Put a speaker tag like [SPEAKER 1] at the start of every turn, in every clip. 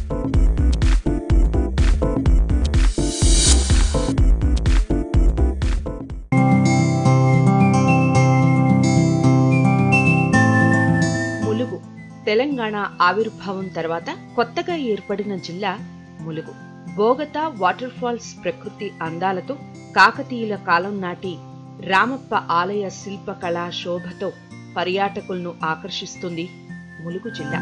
[SPEAKER 1] ములుగు తెలంగాణ ఆవిర్భావం తర్వాత కొత్తగా ఏర్పడిన జిల్లా ములుగు బోగతా వాటర్ ఫాల్స్ ప్రకృతి అందాలతో కాకతీయుల కాలం నాటి రామప్ప ఆలయ శిల్పకళా శోభతో పర్యాటకులను ఆకర్షిస్తుంది ములుగు జిల్లా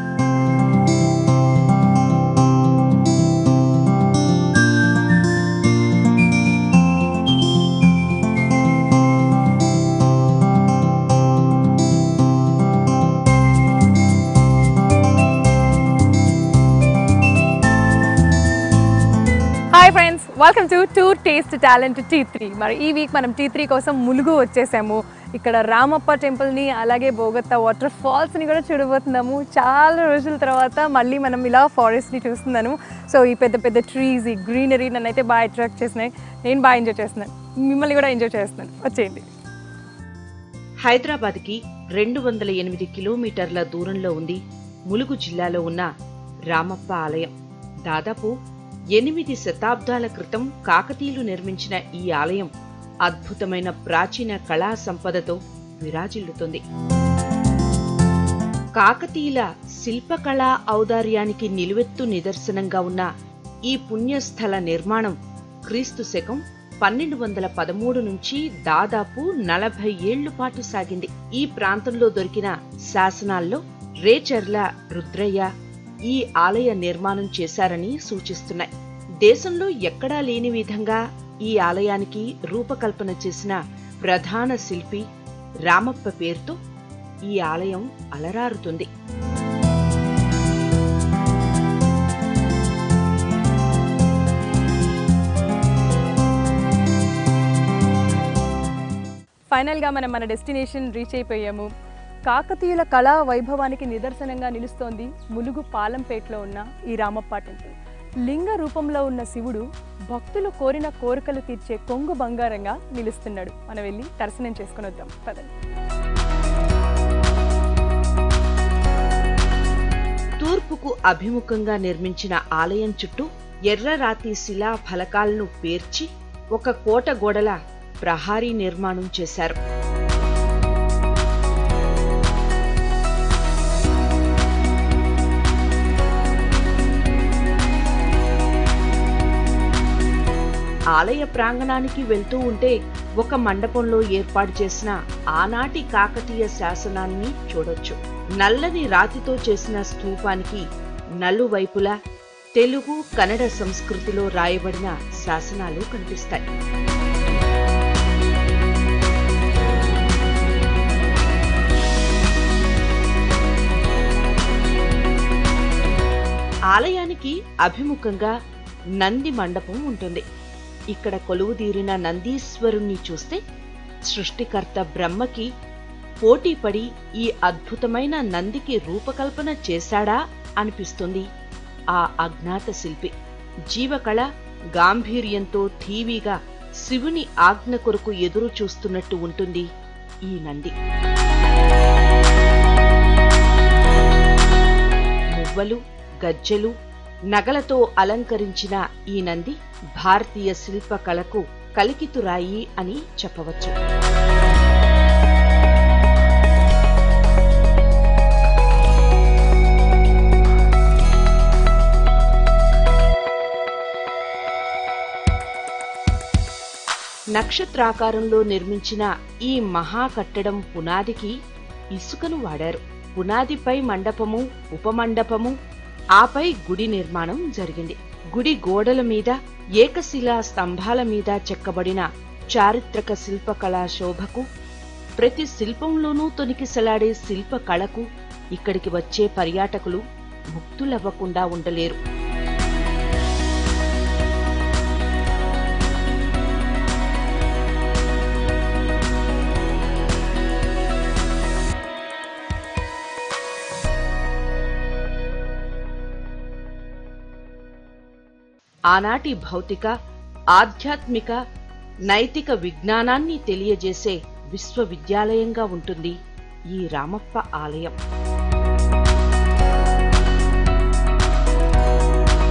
[SPEAKER 2] hi friends welcome to tour taste talent T three మరి ఈ వీక్ మనం టీ త్రీ కోసం ములుగు వచ్చేసాము ఇక్కడ రామప్ప టెంపుల్ని అలాగే బోగత్తా వాటర్ ఫాల్స్ని కూడా చూడబోతున్నాము చాలా రోజుల తర్వాత మళ్ళీ మనం ఇలా ఫారెస్ట్ని చూస్తున్నాను సో ఈ పెద్ద పెద్ద ట్రీస్ ఈ గ్రీనరీ నన్ను అయితే బాగా అట్రాక్ట్ చేసినాయి నేను బాగా ఎంజాయ్ చేస్తున్నాను మిమ్మల్ని కూడా ఎంజాయ్ చేస్తున్నాను వచ్చేయండి
[SPEAKER 1] హైదరాబాద్కి రెండు వందల ఎనిమిది కిలోమీటర్ల దూరంలో ఉంది ములుగు జిల్లాలో ఉన్న రామప్ప ఆలయం దాదాపు ఎనిమిది శతాబ్దాల క్రితం కాకతీయులు నిర్మించిన ఈ ఆలయం అద్భుతమైన ప్రాచీన కళా సంపదతో విరాజిల్లుతుంది కాకతీయుల శిల్పకళా ఔదార్యానికి నిలువెత్తు నిదర్శనంగా ఉన్న ఈ పుణ్యస్థల నిర్మాణం క్రీస్తు శకం పన్నెండు వందల పదమూడు నుంచి దాదాపు నలభై ఏళ్లు పాటు సాగింది ఈ ప్రాంతంలో దొరికిన శాసనాల్లో రేచర్ల రుద్రయ్య ఈ ఆలయ నిర్మాణం చేశారని సూచిస్తున్నాయి దేశంలో ఎక్కడా లేని విధంగా ఈ ఆలయానికి రూపకల్పన చేసిన ప్రధాన శిల్పి రామప్ప పేరుతో ఈ ఆలయం అలరారుతుంది
[SPEAKER 2] ఫైనల్గా మనం మన డెస్టినేషన్ రీచ్ అయిపోయాము కాకతీయుల కళా వైభవానికి నిదర్శనంగా నిలుస్తోంది ములుగు పాలంపేటలో ఉన్న ఈ రామప్ప టెంపుల్ లింగ రూపంలో ఉన్న శివుడు భక్తులు కోరిన కోరికలు తీర్చే కొంగు బంగారంగా నిలుస్తున్నాడు మనం వెళ్ళి దర్శనం చేసుకుని వద్దాం పదండి
[SPEAKER 1] తూర్పుకు అభిముఖంగా నిర్మించిన ఆలయం చుట్టూ ఎర్రరాతి శిలా ఫలకాలను పేర్చి ఒక కోట గోడల ప్రహారీ నిర్మాణం చేశారు ఆలయ ప్రాంగణానికి వెళ్తూ ఉంటే ఒక మండపంలో ఏర్పాటు చేసిన ఆనాటి కాకతీయ శాసనాన్ని చూడొచ్చు నల్లని రాతితో చేసిన స్తూపానికి నలువైపులా తెలుగు కన్నడ సంస్కృతిలో రాయబడిన శాసనాలు కనిపిస్తాయి ఆలయానికి అభిముఖంగా నంది మండపం ఉంటుంది ఇక్కడ కొలువుదీరిన నందీశ్వరుణ్ణి చూస్తే సృష్టికర్త బ్రహ్మకి పోటీపడి ఈ అద్భుతమైన నందికి రూపకల్పన చేశాడా అనిపిస్తుంది ఆ అజ్ఞాత శిల్పి జీవకళ గాంభీర్యంతో ఠీవీగా శివుని ఆజ్ఞ కొరకు ఎదురు చూస్తున్నట్టు ఉంటుంది ఈ నంది మువ్వలు గజ్జెలు నగలతో అలంకరించిన ఈ నంది భారతీయ శిల్పకళకు కలికితురాయి అని చెప్పవచ్చు నక్షత్రాకారంలో నిర్మించిన ఈ మహా కట్టడం పునాదికి ఇసుకను వాడారు పునాదిపై మండపము ఉపమండపము ఆపై గుడి నిర్మాణం జరిగింది గుడి గోడల మీద ఏకశిలా స్తంభాల మీద చెక్కబడిన చారిత్రక శిల్పకళా శోభకు ప్రతి శిల్పంలోనూ తొనికిసలాడే శిల్ప కళకు ఇక్కడికి వచ్చే పర్యాటకులు ముక్తులవ్వకుండా ఉండలేరు ఆనాటి భౌతిక ఆధ్యాత్మిక నైతిక విజ్ఞానాన్ని తెలియజేసే విశ్వవిద్యాలయంగా ఉంటుంది ఈ రామప్ప ఆలయం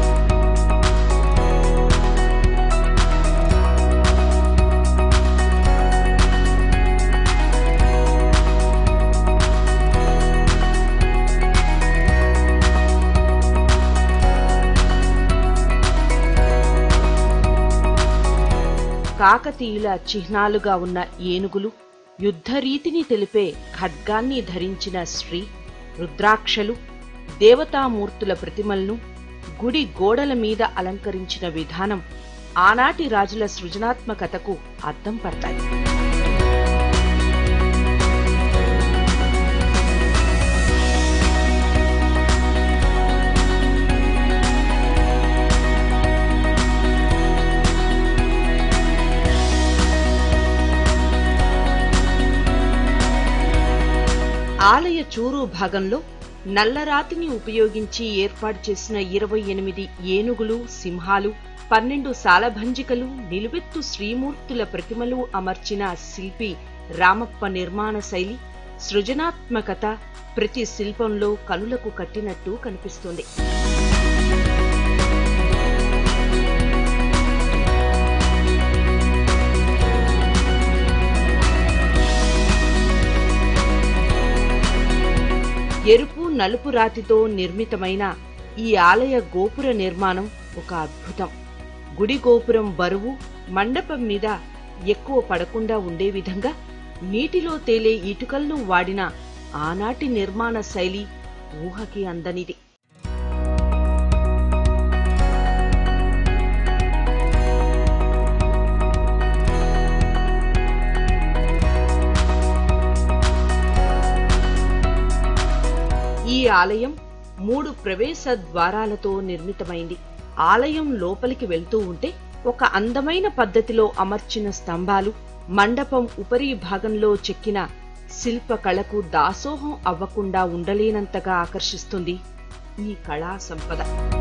[SPEAKER 1] కాకతీయుల చిహ్నాలుగా ఉన్న ఏనుగులు యుద్ధరీతిని తెలిపే ఖడ్గాన్ని ధరించిన స్త్రీ రుద్రాక్షలు దేవతామూర్తుల ప్రతిమలను గుడి గోడల మీద అలంకరించిన విధానం ఆనాటి రాజుల సృజనాత్మకతకు అద్దం పడతాయి ఆలయ చూరు భాగంలో నల్లరాతిని ఉపయోగించి ఏర్పాటు చేసిన ఇరవై ఎనిమిది ఏనుగులు సింహాలు పన్నెండు సాలభంజికలు నిలువెత్తు శ్రీమూర్తుల ప్రతిమలు అమర్చిన శిల్పి రామప్ప నిర్మాణ శైలి సృజనాత్మకత ప్రతి శిల్పంలో కనులకు కట్టినట్టు కనిపిస్తుంది ఎరుపు నలుపు రాతితో నిర్మితమైన ఈ ఆలయ గోపుర నిర్మాణం ఒక అద్భుతం గుడి గోపురం బరువు మండపం మీద ఎక్కువ పడకుండా ఉండే విధంగా నీటిలో తేలే ఇటుకలను వాడిన ఆనాటి నిర్మాణ శైలి ఊహకి అందనిది ఈ ఆలయం మూడు ప్రవేశ ద్వారాలతో నిర్మితమైంది ఆలయం లోపలికి వెళ్తూ ఉంటే ఒక అందమైన పద్ధతిలో అమర్చిన స్తంభాలు మండపం ఉపరి భాగంలో చెక్కిన శిల్ప కళకు దాసోహం అవ్వకుండా ఉండలేనంతగా ఆకర్షిస్తుంది ఈ కళా సంపద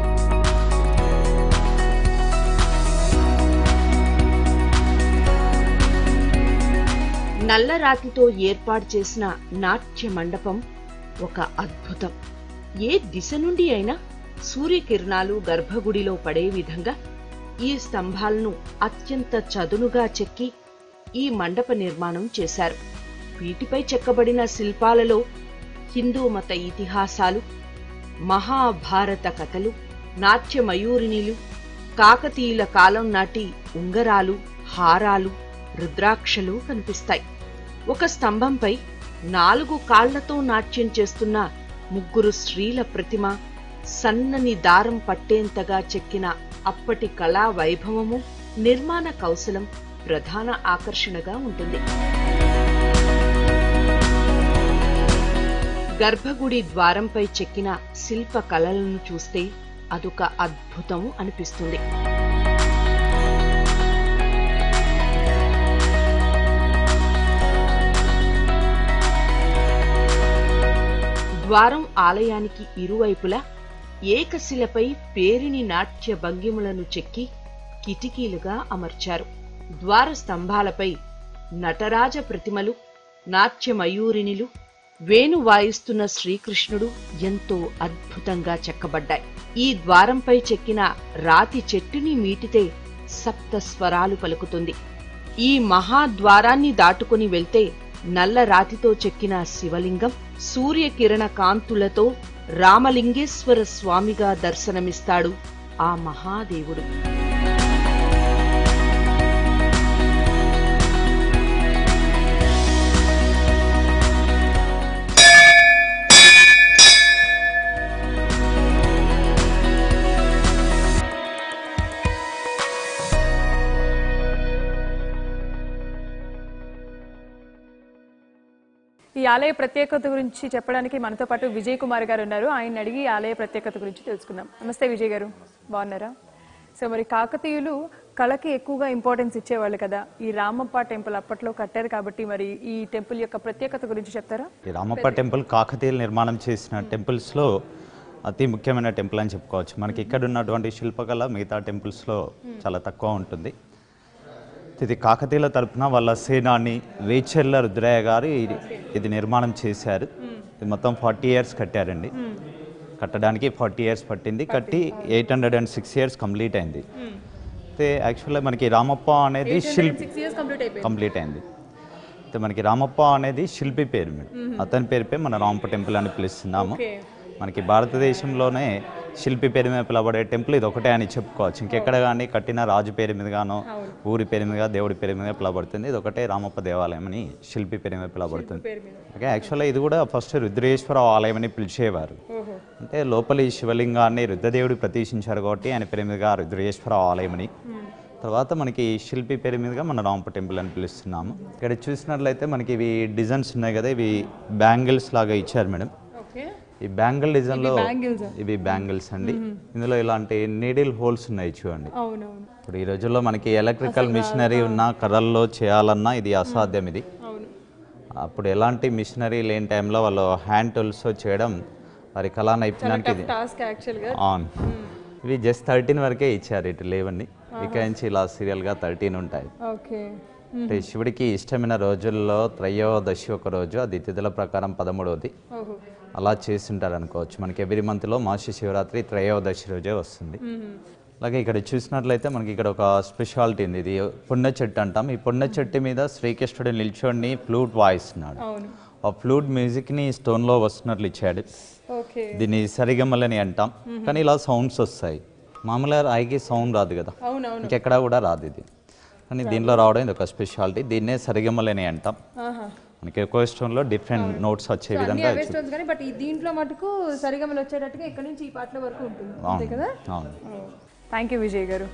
[SPEAKER 1] నల్లరాతితో ఏర్పాటు చేసిన నాట్య మండపం ఒక అద్భుతం ఏ దిశ నుండి అయినా సూర్యకిరణాలు గర్భగుడిలో పడే విధంగా ఈ స్తంభాలను అత్యంత చదునుగా చెక్కి ఈ మండప నిర్మాణం చేశారు వీటిపై చెక్కబడిన శిల్పాలలో హిందూ మత ఇతిహాసాలు మహాభారత కథలు నాట్య మయూరిణిలు కాకతీయుల కాలం నాటి ఉంగరాలు హారాలు రుద్రాక్షలు కనిపిస్తాయి ఒక స్తంభంపై నాలుగు కాళ్లతో నాట్యం చేస్తున్న ముగ్గురు స్త్రీల ప్రతిమ సన్నని దారం పట్టేంతగా చెక్కిన అప్పటి కళా వైభవము నిర్మాణ కౌశలం ప్రధాన ఆకర్షణగా ఉంటుంది గర్భగుడి ద్వారంపై చెక్కిన శిల్ప కళలను చూస్తే అదొక అద్భుతం అనిపిస్తుంది ద్వారం ఆలయానికి ఇరువైపులా ఏకశిలపై పేరిని నాట్య భంగిములను చెక్కి కిటికీలుగా అమర్చారు ద్వార స్తంభాలపై నటరాజ ప్రతిమలు నాట్య మయూరిణిలు వేణు వాయిస్తున్న శ్రీకృష్ణుడు ఎంతో అద్భుతంగా చెక్కబడ్డాయి ఈ ద్వారంపై చెక్కిన రాతి చెట్టుని మీటితే సప్త స్వరాలు పలుకుతుంది ఈ మహాద్వారాన్ని దాటుకుని వెళ్తే నల్ల రాతితో చెక్కిన శివలింగం సూర్యకిరణ కాంతులతో రామలింగేశ్వర స్వామిగా దర్శనమిస్తాడు ఆ మహాదేవుడు
[SPEAKER 2] ఈ ఆలయ ప్రత్యేకత గురించి చెప్పడానికి మనతో పాటు విజయ్ కుమార్ గారు ఉన్నారు ఆయన అడిగి ఈ ఆలయ ప్రత్యేకత గురించి తెలుసుకుందాం నమస్తే విజయ్ గారు బాగున్నారా సో మరి కాకతీయులు కళకి ఎక్కువగా ఇంపార్టెన్స్ ఇచ్చేవాళ్ళు కదా ఈ రామప్ప టెంపుల్ అప్పట్లో కట్టారు కాబట్టి మరి ఈ టెంపుల్ యొక్క ప్రత్యేకత గురించి చెప్తారా
[SPEAKER 3] ఈ రామప్ప టెంపుల్ కాకతీయులు నిర్మాణం చేసిన టెంపుల్స్లో అతి ముఖ్యమైన టెంపుల్ అని చెప్పుకోవచ్చు మనకి ఇక్కడ ఉన్నటువంటి శిల్పకళ మిగతా టెంపుల్స్లో చాలా తక్కువ ఉంటుంది ఇది కాకతీయుల తరపున వాళ్ళ సేనాని వేచెర్ల రుద్రయ్య గారు ఇది ఇది నిర్మాణం చేశారు ఇది మొత్తం ఫార్టీ ఇయర్స్ కట్టారండి కట్టడానికి ఫార్టీ ఇయర్స్ పట్టింది కట్టి eight hundred and six years complete అయింది అయితే యాక్చువల్గా మనకి రామప్ప అనేది శిల్పి
[SPEAKER 2] సిక్స్ ఇయర్స్ కంప్లీట్ అయిపోయింది
[SPEAKER 3] కంప్లీట్ అయింది అయితే మనకి రామప్ప అనేది శిల్పి పేరు మేడం అతని పేరుపై మన రామప్ప టెంపుల్ అని పిలుస్తున్నాము
[SPEAKER 2] ఓకే
[SPEAKER 3] మనకి భారతదేశంలోనే శిల్పి పేరు మీద పిలవబడే టెంపుల్ ఇది ఒకటే అని చెప్పుకోవచ్చు ఇంకెక్కడ కానీ కట్టిన రాజు పేరు మీద గానో ఊరి పేరు మీద దేవుడి పేరు మీద పిలవబడుతుంది ఇది ఒకటే రామప్ప దేవాలయం అని శిల్పి పేరు మీద పిలవబడుతుంది ఓకే యాక్చువల్గా ఇది కూడా ఫస్ట్ రుద్రేశ్వర ఆలయం అని పిలిచేవారు అంటే లోపలి శివలింగాన్ని రుద్రదేవుడు ప్రతిష్ఠించారు కాబట్టి ఆయన పేరు మీదుగా రుద్రేశ్వర ఆలయం అని తర్వాత మనకి శిల్పి పేరు మీదుగా మన రామప్ప టెంపుల్ అని పిలుస్తున్నాము ఇక్కడ చూసినట్లయితే మనకి ఇవి డిజైన్స్ ఉన్నాయి కదా ఇవి బ్యాంగిల్స్ లాగా ఇచ్చారు మేడం
[SPEAKER 2] ఓకే
[SPEAKER 3] ఈ బ్యాంగిల్ డిజైన్లో
[SPEAKER 2] bangles ఆ?
[SPEAKER 3] ఇవి బ్యాంగిల్స్ అండి ఇందులో ఇలాంటి నీడిల్ హోల్స్ ఉన్నాయి చూడండి
[SPEAKER 2] అవునవును
[SPEAKER 3] ఇప్పుడు ఈ రోజుల్లో మనకి ఎలక్ట్రికల్ మిషనరీ ఉన్న కర్రల్లో చేయాలన్నా ఇది అసాధ్యం ఇది
[SPEAKER 2] అవును
[SPEAKER 3] అప్పుడు ఎలాంటి మిషనరీ లేని టైంలో వాళ్ళు హ్యాండ్ టూల్స్తో చేయడం వారి కళా నైపుణ్యానికి ఇది
[SPEAKER 2] టాస్క్ యాక్చువల్గా
[SPEAKER 3] ఆన్ ఇవి జస్ట్ థర్టీన్ వరకే ఇచ్చారు ఇటు లేవండి ఇక నుంచి ఇలా సీరియల్గా థర్టీన్ ఉంటాయి
[SPEAKER 2] ఓకే
[SPEAKER 3] అంటే శివుడికి ఇష్టమైన రోజుల్లో త్రయోదశి ఒక రోజు అది తిథుల ప్రకారం పదమూడవది
[SPEAKER 2] ఓహో
[SPEAKER 3] అలా చేస్తుంటారు అనుకోవచ్చు మనకి ఎవ్రీ మంత్లో మాసి శివరాత్రి త్రయోదశి రోజే వస్తుంది అలాగే ఇక్కడ చూసినట్లయితే మనకి ఇక్కడ ఒక స్పెషాలిటీ ఉంది ఇది పుణ్య చెట్టు అంటాం ఈ పుణ్య చెట్టు మీద శ్రీకృష్ణుడు నిల్చొని ఫ్లూట్ వాయిస్తున్నాడు
[SPEAKER 2] అవును
[SPEAKER 3] ఆ ఫ్లూట్ మ్యూజిక్ని స్టోన్లో వస్తున్నట్లు ఇచ్చాడు
[SPEAKER 2] ఓకే
[SPEAKER 3] దీన్ని సరిగమలని అంటాం కానీ ఇలా సౌండ్స్ వస్తాయి మామూలుగా రాయికి సౌండ్ రాదు కదా
[SPEAKER 2] అవునవును
[SPEAKER 3] ఇంకెక్కడా కూడా రాదు ఇది కానీ దీనిలో రావడం ఇది ఒక స్పెషాలిటీ దీన్నే సరిగమలని అంటాం
[SPEAKER 2] ఆహా
[SPEAKER 3] మనకి ఎక్కువ స్టోన్లో డిఫరెంట్ నోట్స్ వచ్చే
[SPEAKER 2] అన్ని
[SPEAKER 3] విధంగా
[SPEAKER 2] అవే స్టోన్స్ కానీ బట్ ఈ దీంట్లో మటుకు సరిగమలు వచ్చేటట్టుగా ఇక్కడ నుంచి ఈ పాటల వరకు ఉంటుంది అంతే కదా
[SPEAKER 3] అవును
[SPEAKER 2] థ్యాంక్ యూ విజయ్ గారు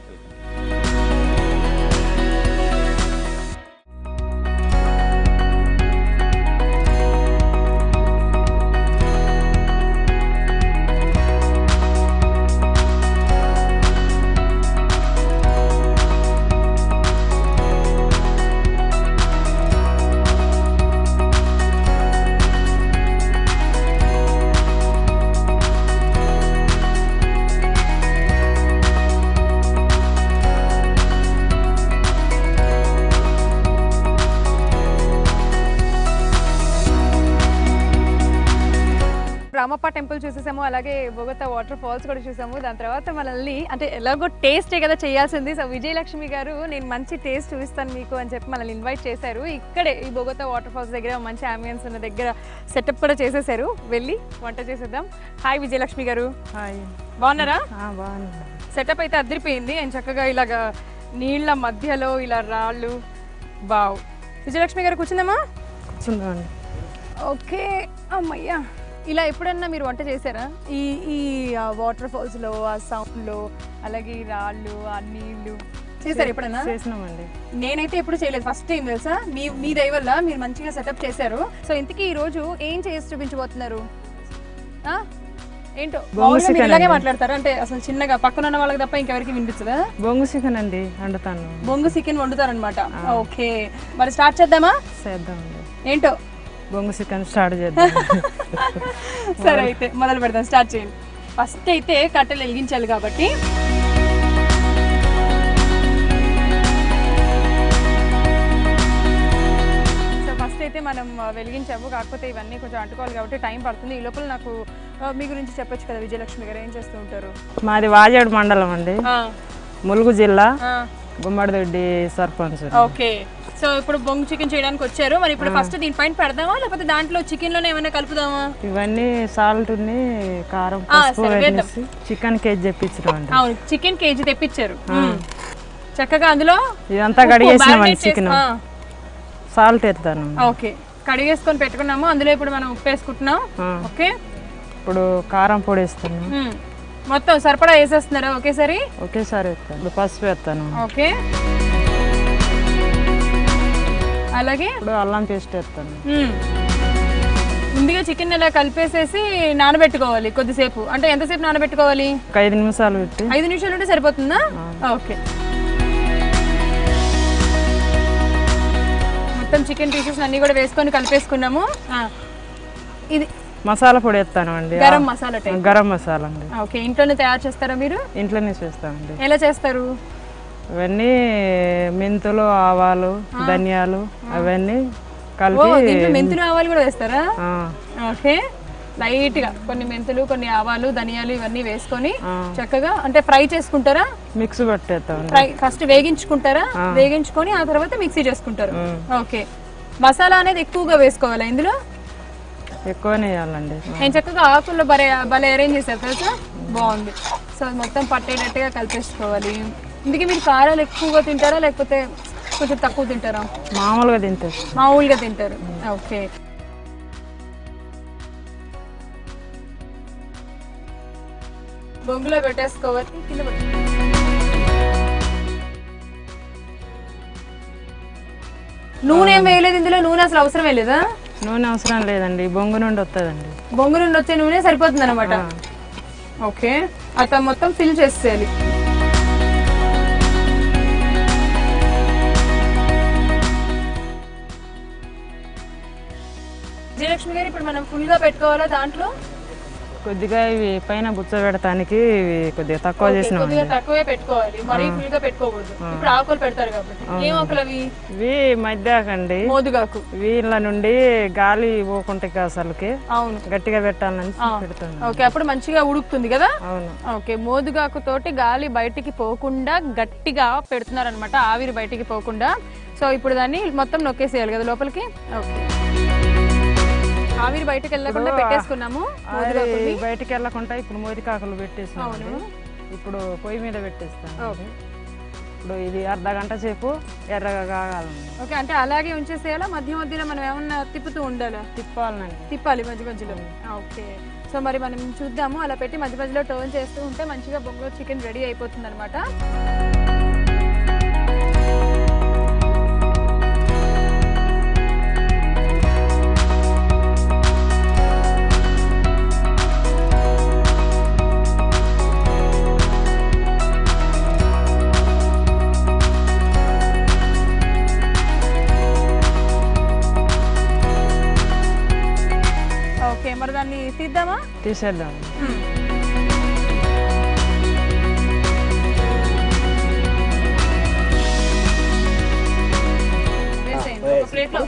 [SPEAKER 2] రామప్ప టెంపుల్ చూసేసాము అలాగే బొగత వాటర్ ఫాల్స్ కూడా చూసాము దాని తర్వాత మనల్ని అంటే ఎలాగో టేస్టే కదా చేయాల్సింది సో విజయలక్ష్మి గారు నేను మంచి టేస్ట్ చూపిస్తాను మీకు అని చెప్పి మనల్ని ఇన్వైట్ చేశారు ఇక్కడే ఈ బొగత వాటర్ ఫాల్స్ దగ్గర మంచి అంబియన్స్ ఉన్న దగ్గర సెటప్ కూడా చేసేసారు వెళ్ళి వంట చేసేద్దాం హాయ్ విజయలక్ష్మి గారు
[SPEAKER 4] హాయ్
[SPEAKER 2] బాగున్నారా
[SPEAKER 4] బాగుంది
[SPEAKER 2] సెటప్ అయితే అదిరిపోయింది అండ్ చక్కగా ఇలాగా నీళ్ళ మధ్యలో ఇలా రాళ్ళు బావ్ విజయలక్ష్మి గారు కూర్చుందామా
[SPEAKER 4] కూర్చుందామండి
[SPEAKER 2] ఓకే అమ్మయ్యా ఇలా ఎప్పుడన్నా మీరు వంట చేశారా ఈ ఈ వాటర్ ఫాల్స్ లో ఆ సౌండ్ లో అలాగే ఈ రాళ్ళు ఆ నీళ్లు చేశారు ఎప్పుడన్నా
[SPEAKER 4] చేసినామండి
[SPEAKER 2] నేనైతే ఎప్పుడు చేయలేదు ఫస్ట్ టైం తెలుసా మీ మీ దయ వల్ల మీరు మంచిగా సెటప్ చేశారు సో ఇంతకీ ఈ రోజు ఏం చేసి చూపించబోతున్నారు ఆ? ఏంటో మామూలుగా మీరు ఇలాగే మాట్లాడతారా అంటే అసలు చిన్నగా పక్కన ఉన్న వాళ్ళకి తప్ప ఇంకెవరికి వినిపించదా
[SPEAKER 4] బొంగు చికెన్ అండి వండుతాను
[SPEAKER 2] బొంగు చికెన్ వండుతారనమాట ఓకే మరి స్టార్ట్ చేద్దామా
[SPEAKER 4] చేద్దామండి
[SPEAKER 2] ఏంటో
[SPEAKER 4] బొంగు చికెన్ స్టార్ట్ చేద్దాం
[SPEAKER 2] సరే అయితే మొదలు పెడదాం స్టార్ట్ చేయండి ఫస్ట్ అయితే కట్టెలు వెలిగించాలి కాబట్టి సో ఫస్ట్ అయితే మనం ఆ, వెలిగించాము కాకపోతే ఇవన్నీ కొంచెం అంటుకోవాలి కాబట్టి టైం పడుతుంది ఈ లోపల నాకు ఆ, మీ గురించి చెప్పొచ్చు కదా విజయలక్ష్మి గారు ఏం చేస్తూ ఉంటారు
[SPEAKER 4] మాది వాజేడు మండలం అండి
[SPEAKER 2] ఆ,
[SPEAKER 4] ములుగు జిల్లా
[SPEAKER 2] ఆ,
[SPEAKER 4] గుమ్మడిదొడ్డి సర్పంచ్
[SPEAKER 2] ఓకే సో ఇప్పుడు బొంగు చికెన్ చేయడానికి వచ్చారు మరి ఇప్పుడు ఫస్ట్ దీనిపైన పెడదామా లేకపోతే దాంట్లో చికెన్ లోనే ఏమైనా కలుపుదామా
[SPEAKER 4] ఇవన్నీ సాల్ట్ కారం
[SPEAKER 2] ఆ,
[SPEAKER 4] పసుపు
[SPEAKER 2] సరే, వేద్దాం.
[SPEAKER 4] వేసి చికెన్ కేజీ తెప్పించినాం అండి
[SPEAKER 2] అవును చికెన్ కేజీ తెప్పించారు మ్మ్. చక్కగా అందులో
[SPEAKER 4] ఇదంతా
[SPEAKER 2] ఉప్పు
[SPEAKER 4] కడిగేసినామండి
[SPEAKER 2] marinate చేసి-
[SPEAKER 4] చికెన్
[SPEAKER 2] ఆ,
[SPEAKER 4] సాల్ట్ ఎత్తాను
[SPEAKER 2] ఓకే కడిగేసుకొని పెట్టుకున్నాము అందులో ఇప్పుడు మనం ఉప్పు వేసుకుంటున్నాం
[SPEAKER 4] ఆ.
[SPEAKER 2] ఓకే
[SPEAKER 4] ఇప్పుడు కారం పొడి వేస్తాను
[SPEAKER 2] మ్మ్. మొత్తం సరిపడా వేసేస్తున్నారా ఒకేసారి
[SPEAKER 4] ఒకేసారి వేస్తాను ఇప్పుడు పసుపు వేస్తాను
[SPEAKER 2] ఓకే అలాగే
[SPEAKER 4] ఇప్పుడు అల్లం పేస్ట్ వేస్తాను
[SPEAKER 2] మ్మ్. ముందుగా చికెన్ ఇలా కలిపేసేసి నానబెట్టుకోవాలి కొద్దిసేపు అంటే ఎంతసేపు నానబెట్టుకోవాలి
[SPEAKER 4] ఒక ఐదు నిమిషాలు పెట్టి
[SPEAKER 2] ఐదు నిమిషాలు ఉంటే సరిపోతుందా ఓకే మొత్తం చికెన్ పీసెస్ అన్ని కూడా వేసుకొని కలిపేసుకున్నాము ఆ. ఇది
[SPEAKER 4] మసాలా పొడి వేస్తాను అండి
[SPEAKER 2] గరం మసాలా టైప్
[SPEAKER 4] గరం మసాలా అండి
[SPEAKER 2] ఓకే ఇంట్లోనే తయారు చేస్తారా మీరు
[SPEAKER 4] ఇంట్లోనే చేస్తామండి
[SPEAKER 2] ఎలా చేస్తారు
[SPEAKER 4] ఇవన్నీ మెంతులు ఆవాలు ధనియాలు అవన్నీ
[SPEAKER 2] ఓ
[SPEAKER 4] కలిపి
[SPEAKER 2] దీంట్లో మెంతులు ఆవాలు కూడా వేస్తారా
[SPEAKER 4] ఆ,
[SPEAKER 2] ఓకే లైట్ గా కొన్ని మెంతులు కొన్ని ఆవాలు ధనియాలు ఇవన్నీ వేసుకొని చక్కగా అంటే ఫ్రై చేసుకుంటారా
[SPEAKER 4] మిక్స్ పట్టేస్తామండి
[SPEAKER 2] ఫ్రై ఫస్ట్ వేగించుకుంటారా వేగించుకొని ఆ తర్వాత మిక్సీ చేసుకుంటారు ఓకే మసాలా అనేది ఎక్కువగా వేసుకోవాలా ఇందులో
[SPEAKER 4] ఎక్కువనే వేయాలండి
[SPEAKER 2] నేను చక్కగా ఆకుల్లో భలే భలే అరేంజ్ చేశారు తెలుసా బాగుంది సో అది మొత్తం పట్టేటట్టుగా కలిపేసుకోవాలి ఇందుకే మీరు కారాలు ఎక్కువగా తింటారా లేకపోతే కొంచెం తక్కువ తింటారా
[SPEAKER 4] మామూలుగా తింటారు
[SPEAKER 2] మామూలుగా తింటారు ఓకే బొంగులో పెట్టేసుకోవాలి కింద పెట్టు. నూనె ఏం వేయలేదు ఇందులో నూనె అసలు అవసరం వేయలేదా
[SPEAKER 4] నూనె అవసరం లేదండి బొంగు నుండి వస్తుందండి
[SPEAKER 2] బొంగు నుండి వచ్చే నూనె సరిపోతుంది అనమాట ఓకే అట్లా మొత్తం ఫిల్ చేసేయాలి విజయలక్ష్మి గారు ఇప్పుడు మనం ఫుల్ గా పెట్టుకోవాలా దాంట్లో
[SPEAKER 4] కొద్దిగా ఇవి పైన బుచ్చ పెడతానికి ఇవి కొద్దిగా తక్కువ చేసినాం
[SPEAKER 2] కొద్దిగా తక్కువే పెట్టుకోవాలి మరీ ఫుల్ గా పెట్టుకోకూడదు ఇప్పుడు ఆకులు పెడతారు కాబట్టి ఏం ఆకులు అవి
[SPEAKER 4] ఇవి మధ్యాకండి
[SPEAKER 2] మోదుగాకు
[SPEAKER 4] వీళ్ళ నుండి గాలి పోకుంటాయి అసలుకి
[SPEAKER 2] అవును
[SPEAKER 4] గట్టిగా పెట్టాలని పెడుతున్నాం
[SPEAKER 2] ఓకే అప్పుడు మంచిగా ఉడుకుతుంది కదా
[SPEAKER 4] అవును
[SPEAKER 2] ఓకే మోదుగాకు తోటి గాలి బయటికి పోకుండా గట్టిగా పెడుతున్నారు అనమాట ఆవిరి బయటికి పోకుండా సో ఇప్పుడు దాన్ని మొత్తం నొక్కేసేయాలి కదా లోపలికి ఓకే ఆవిరి బయటకు వెళ్ళకుండా పెట్టేసుకున్నాము
[SPEAKER 4] అది బయటికి వెళ్ళకుండా ఇప్పుడు మోదికాకులు పెట్టేసాం ఇప్పుడు పొయ్యి మీద పెట్టేస్తాను ఇప్పుడు ఇది అర్ధ గంట సేపు ఎర్రగా కాగాలండి
[SPEAKER 2] ఓకే అంటే అలాగే ఉంచేసేయాలా మధ్య మధ్యలో మనం ఏమన్నా తిప్పుతూ ఉండాలా
[SPEAKER 4] తిప్పాలండి
[SPEAKER 2] తిప్పాలి మధ్య మధ్యలో ఓకే సో మరి మనం చూద్దాము అలా పెట్టి మధ్య మధ్యలో టర్న్ చేస్తూ ఉంటే మంచిగా బొంగులో చికెన్ రెడీ అయిపోతుంది అనమాట ఓకే మరి దాన్ని తీద్దామా
[SPEAKER 4] తీసేద్దాం
[SPEAKER 2] వేసేయండి ఒక ప్లేట్లో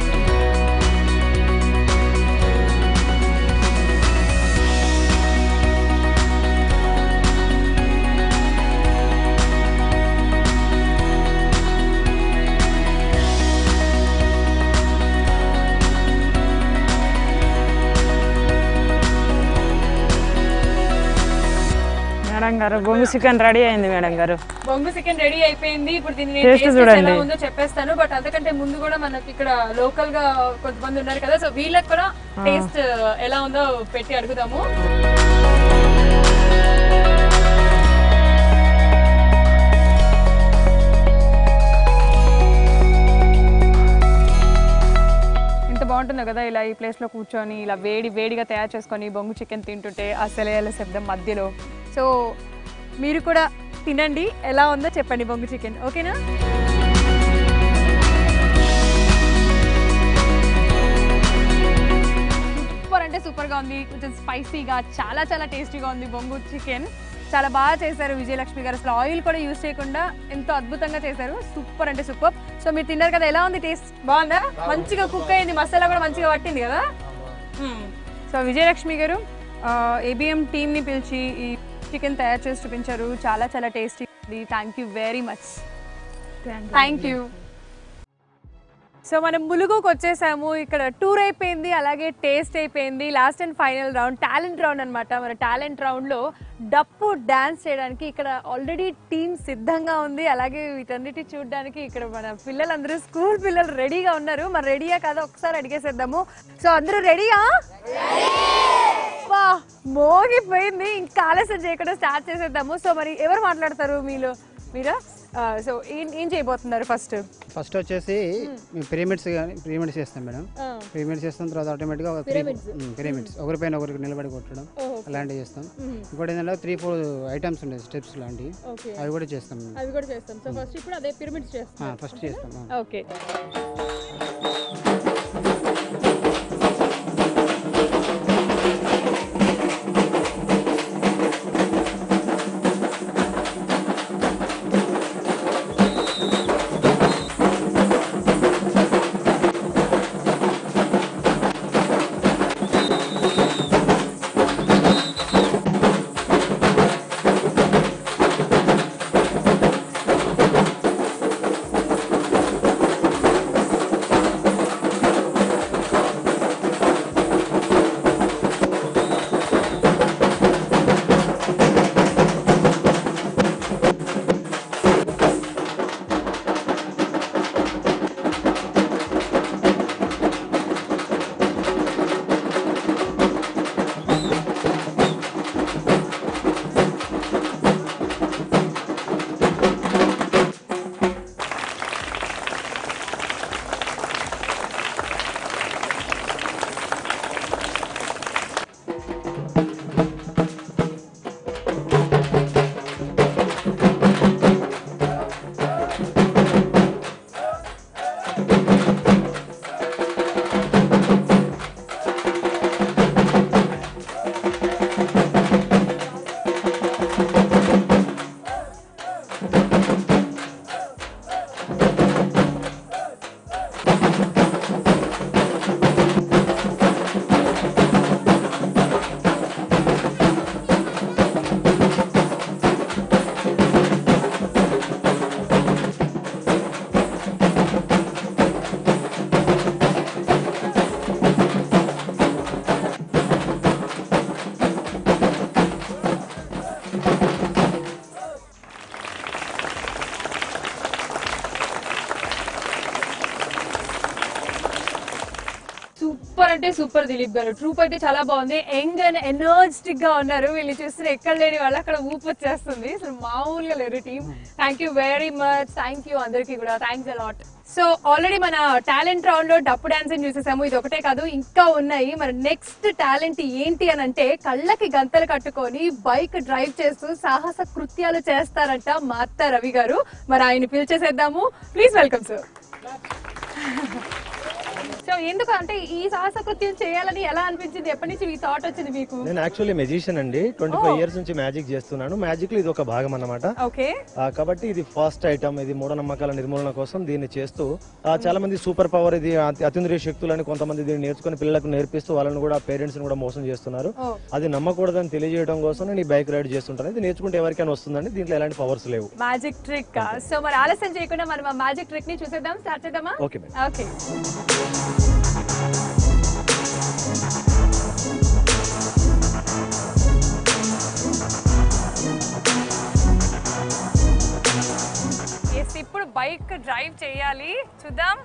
[SPEAKER 4] మేడం గారు బొంగు చికెన్ రెడీ అయింది మేడం గారు
[SPEAKER 2] బొంగు చికెన్ రెడీ అయిపోయింది ఇప్పుడు దీన్ని
[SPEAKER 4] Taste
[SPEAKER 2] టేస్ట్
[SPEAKER 4] చూడండి.
[SPEAKER 2] ఎలా ఉందో చెప్పేస్తాను బట్ అంతకంటే ముందు కూడా మనకి ఇక్కడ లోకల్ గా కొంతమంది ఉన్నారు కదా సో వీళ్ళకి కూడా టేస్ట్ ఎలా ఉందో పెట్టి అడుగుదాము ఎంత బాగుంటుందో కదా ఇలా ఈ ప్లేస్ లో కూర్చొని ఇలా వేడి వేడిగా తయారు చేసుకొని బొంగు చికెన్ తింటుంటే ఆ సెలయాల శబ్దం మధ్యలో సో మీరు కూడా తినండి ఎలా ఉందో చెప్పండి బొంగు చికెన్ ఓకేనా సూపర్ అంటే సూపర్ గా ఉంది కొంచెం స్పైసీగా చాలా చాలా టేస్టీగా ఉంది బొంగు చికెన్ చాలా బాగా చేశారు విజయలక్ష్మి గారు అసలు ఆయిల్ కూడా యూజ్ చేయకుండా ఎంతో అద్భుతంగా చేశారు సూపర్ అంటే సూపర్ సో మీరు తిన్నారు కదా ఎలా ఉంది టేస్ట్ బాగుందా మంచిగా కుక్ అయింది మసాలా కూడా మంచిగా పట్టింది కదా మ్మ్. సో విజయలక్ష్మి గారు ఏబిఎం టీమ్ని పిలిచి ఈ చికెన్ తయారు చేసి చూపించారు చాలా చాలా టేస్టీ ఉంది thank you very much thank you so మనం ములుగుకు వచ్చేసాము ఇక్కడ టూర్ అయిపోయింది అలాగే టేస్ట్ అయిపోయింది last and final round talent round అన్నమాట మన టాలెంట్ రౌండ్లో డప్పు డాన్స్ చేయడానికి ఇక్కడ ఆల్రెడీ టీమ్ సిద్ధంగా ఉంది అలాగే వీటన్నిటి చూడడానికి ఇక్కడ మన పిల్లలందరూ స్కూల్ పిల్లలు రెడీగా ఉన్నారు మరి రెడీయా కాదా ఒకసారి అడిగేసేద్దాము సో అందరూ రెడీయా వా మోగిపోయింది ఇంకా ఆలస్యం చేయకుండా స్టార్ట్ చేసేద్దాము సో మరి ఎవరు మాట్లాడతారు మీలో మీరా సో ఏం ఏం చేయబోతున్నారు ఫస్ట్
[SPEAKER 5] ఫస్ట్ వచ్చేసి మేము పిరమిడ్స్ కానీ పిరమిడ్స్ చేస్తాం మేడం పిరమిడ్స్ చేస్తాం తర్వాత ఆటోమేటిక్గా ఒక త్రీ పిరమిడ్స్ ఒకరిపైన ఒకరికి నిలబడి కొట్టడం అలాంటివి చేస్తాం ఇంకోటి ఏంటంటే త్రీ ఫోర్ ఐటమ్స్ ఉంటాయి స్టెప్స్ లాంటివి అవి కూడా చేస్తాం మేము
[SPEAKER 2] అవి కూడా చేస్తాం సో ఫస్ట్ ఇప్పుడు అదే పిరమిడ్స్ చేస్తాం
[SPEAKER 5] ఫస్ట్ చేస్తాం ఆ.
[SPEAKER 2] ఓకే అంటే సూపర్ దిలీప్ గారు ట్రూప్ అయితే చాలా బాగుంది యంగ్ అండ్ ఎనర్జెటిక్ గా ఉన్నారు వీళ్ళు చూస్తే ఎక్కడ లేని వాళ్ళు అక్కడ ఊపు వచ్చేస్తుంది అసలు మామూలుగా లేరు team thank you very much thank you అందరికీ కూడా థ్యాంక్స్ అలాట్ సో ఆల్రెడీ మన టాలెంట్ రౌండ్ లో డప్పు డాన్సింగ్ చూసేసాము ఇది ఒకటే కాదు ఇంకా ఉన్నాయి మరి నెక్స్ట్ టాలెంట్ ఏంటి అని అంటే కళ్ళకి గంతలు కట్టుకొని బైక్ డ్రైవ్ చేస్తూ సాహస కృత్యాలు చేస్తారంట మా అత్త రవి గారు మరి ఆయన పిలిచేసేద్దాము ప్లీజ్ వెల్కమ్ సార్ సో ఎందుకు అంటే ఈ సాహస కృత్యం చేయాలని ఎలా అనిపించింది ఎప్పటి నుంచి ఈ థాట్ వచ్చింది మీకు
[SPEAKER 6] నేను యాక్చువల్లీ మెజిషియన్ అండి ట్వంటీ ఫైవ్ ఇయర్స్ నుంచి మ్యాజిక్ చేస్తున్నాను మ్యాజిక్ లో ఇది ఒక భాగం అన్నమాట
[SPEAKER 2] ఓకే
[SPEAKER 6] ఆ, కాబట్టి ఇది ఫస్ట్ ఐటమ్ ఇది మూఢనమ్మకాల నిర్మూలన కోసం దీన్ని చేస్తూ ఆ, చాలా మంది సూపర్ పవర్ ఇది అతి- అతీంద్రియ శక్తులని కొంతమంది దీన్ని నేర్చుకుని పిల్లలకు నేర్పిస్తూ వాళ్ళని కూడా పేరెంట్స్ ని కూడా మోసం చేస్తున్నారు
[SPEAKER 2] ఓ.
[SPEAKER 6] అది నమ్మకూడదని తెలియజేయడం కోసం నేను ఈ బైక్ రైడ్ చేస్తుంటాను ఇది నేర్చుకుంటే ఎవరికైనా వస్తుందండి దీంట్లో ఎలాంటి పవర్స్ లేవు
[SPEAKER 2] మ్యాజిక్ ట్రిక్ సో మరి ఆలస్యం చేయకుండా మనం ఆ మ్యాజిక్ ట్రిక్ ని చూసేద్దాం స్టార్ట్ చేద్దామా
[SPEAKER 6] ఓకే మేడం
[SPEAKER 2] ఓకే ఎస్ ఇప్పుడు బైక్ డ్రైవ్ చేయాలి చూద్దాం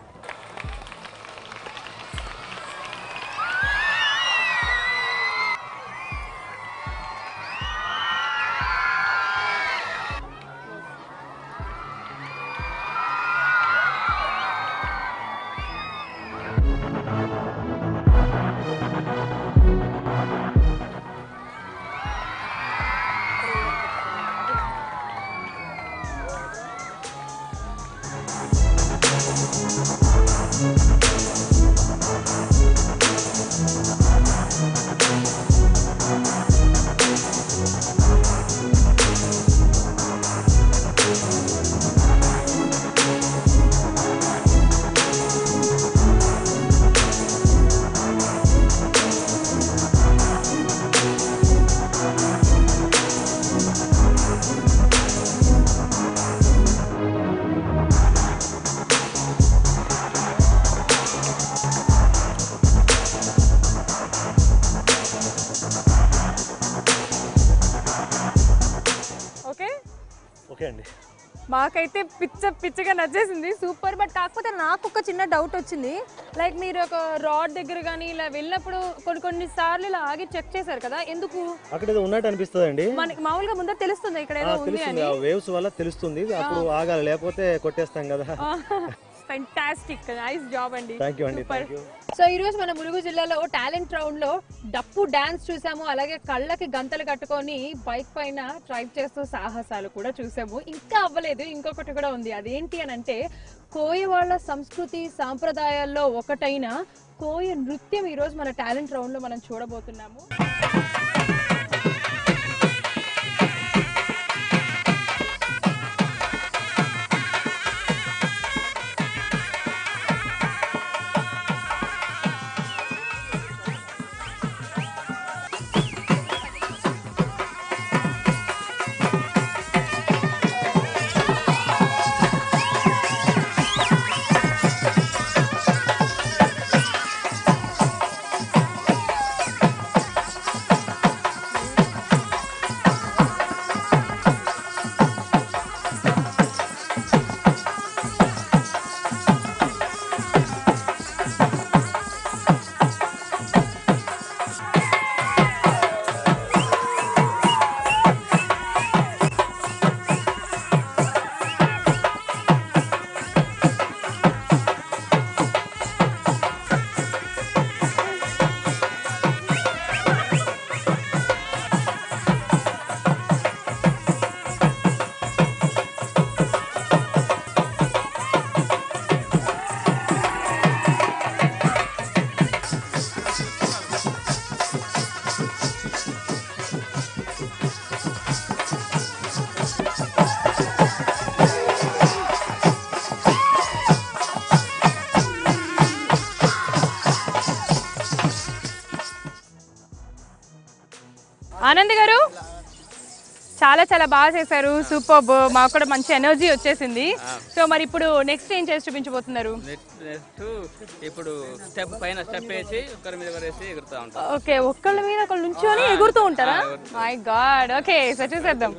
[SPEAKER 2] ఓకే
[SPEAKER 6] ఓకే అండి
[SPEAKER 2] మాకైతే పిచ్చ పిచ్చగా నచ్చేసింది సూపర్ బట్ కాకపోతే నాకు ఒక చిన్న డౌట్ వచ్చింది లైక్ మీరు ఒక రాడ్ దగ్గర కానీ ఇలా వెళ్ళినప్పుడు కొన్ని కొన్ని సార్లు ఇలా ఆగి చెక్ చేశారు కదా ఎందుకు
[SPEAKER 6] అక్కడ ఏదో ఉన్నట్టు అనిపిస్తుంది అండి
[SPEAKER 2] మనకి మామూలుగా ముందర తెలుస్తుంది ఇక్కడ ఏదో ఉంది
[SPEAKER 6] తెలుస్తుంది
[SPEAKER 2] అని
[SPEAKER 6] ఆ వేవ్స్ వల్ల తెలుస్తుంది అప్పుడు ఆగాలి లేకపోతే కొట్టేస్తాం కదా
[SPEAKER 2] ఫెంటాస్టిక్ నైస్ జాబ్ అండి
[SPEAKER 6] థ్యాంక్ యూ అండి
[SPEAKER 2] Super.
[SPEAKER 6] థ్యాంక్ యూ
[SPEAKER 2] సో ఈ రోజు మన ములుగు జిల్లాలో టాలెంట్ రౌండ్ లో డప్పు డాన్స్ చూసాము అలాగే కళ్ళకి గంతలు కట్టుకొని బైక్ పైన డ్రైవ్ చేస్తూ సాహసాలు కూడా చూసాము ఇంకా అవ్వలేదు ఇంకొకటి కూడా ఉంది అదేంటి అని అంటే కోయ వాళ్ళ సంస్కృతి సాంప్రదాయాల్లో ఒకటైన కోయ నృత్యం ఈ రోజు మన టాలెంట్ రౌండ్ లో మనం చూడబోతున్నాము ఆనంద్ గారు చాలా చాలా బాగా చేశారు సూపర్ మాకు కూడా మంచి ఎనర్జీ వచ్చేసింది సో మరి ఇప్పుడు నెక్స్ట్ ఏం చేసి చూపించబోతున్నారు
[SPEAKER 7] నెక్స్ట్ నెక్స్ట్ ఇప్పుడు స్టెప్ పైన స్టెప్ వేసి ఒకరి మీద వేసి ఎగురుతూ ఉంటాం
[SPEAKER 2] ఓకే ఒక్కళ్ళ మీద ఒకళ్ళు నుంచొని ఎగురుతూ ఉంటారా మై గాడ్ ఓకే సో చూసేద్దాం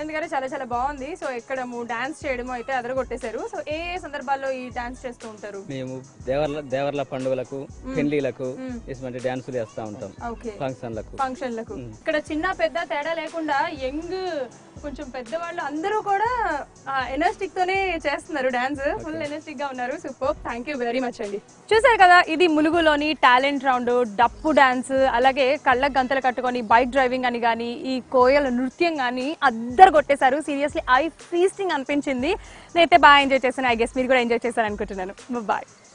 [SPEAKER 2] అర్థమైంది కానీ చాలా చాలా బాగుంది సో ఎక్కడము డాన్స్ చేయడము అయితే అదరగొట్టేశారు సో ఏ ఏ సందర్భాల్లో ఈ డాన్స్ చేస్తూ ఉంటారు
[SPEAKER 7] మేము దేవర్ల దేవర్ల పండుగలకు పెళ్లిలకు ఇటువంటి డాన్సులు వేస్తూ ఉంటాం
[SPEAKER 2] ఓకే
[SPEAKER 7] ఫంక్షన్లకు
[SPEAKER 2] ఫంక్షన్లకు ఇక్కడ చిన్న పెద్ద తేడా లేకుండా యంగ్ కొంచెం పెద్దవాళ్ళు అందరూ కూడా ఎనర్జిటిక్ తోనే చేస్తున్నారు డాన్స్ ఫుల్ ఎనర్జిటిక్ గా ఉన్నారు super thank you very much అండి చూసారు కదా ఇది ములుగులోని టాలెంట్ రౌండ్ డప్పు డాన్స్ అలాగే కళ్ళ గంతలు కట్టుకొని బైక్ డ్రైవింగ్ అని కానీ ఈ కోయల నృత్యం కానీ అద్దరు కొట్టేశారు సీరియస్లీ ఐ ఫీస్టింగ్ అనిపించింది నేనైతే బాగా ఎంజాయ్ చేశాను ఐ గెస్ మీరు కూడా ఎంజాయ్ చేశారు అనుకుంటున్నాను బాయ్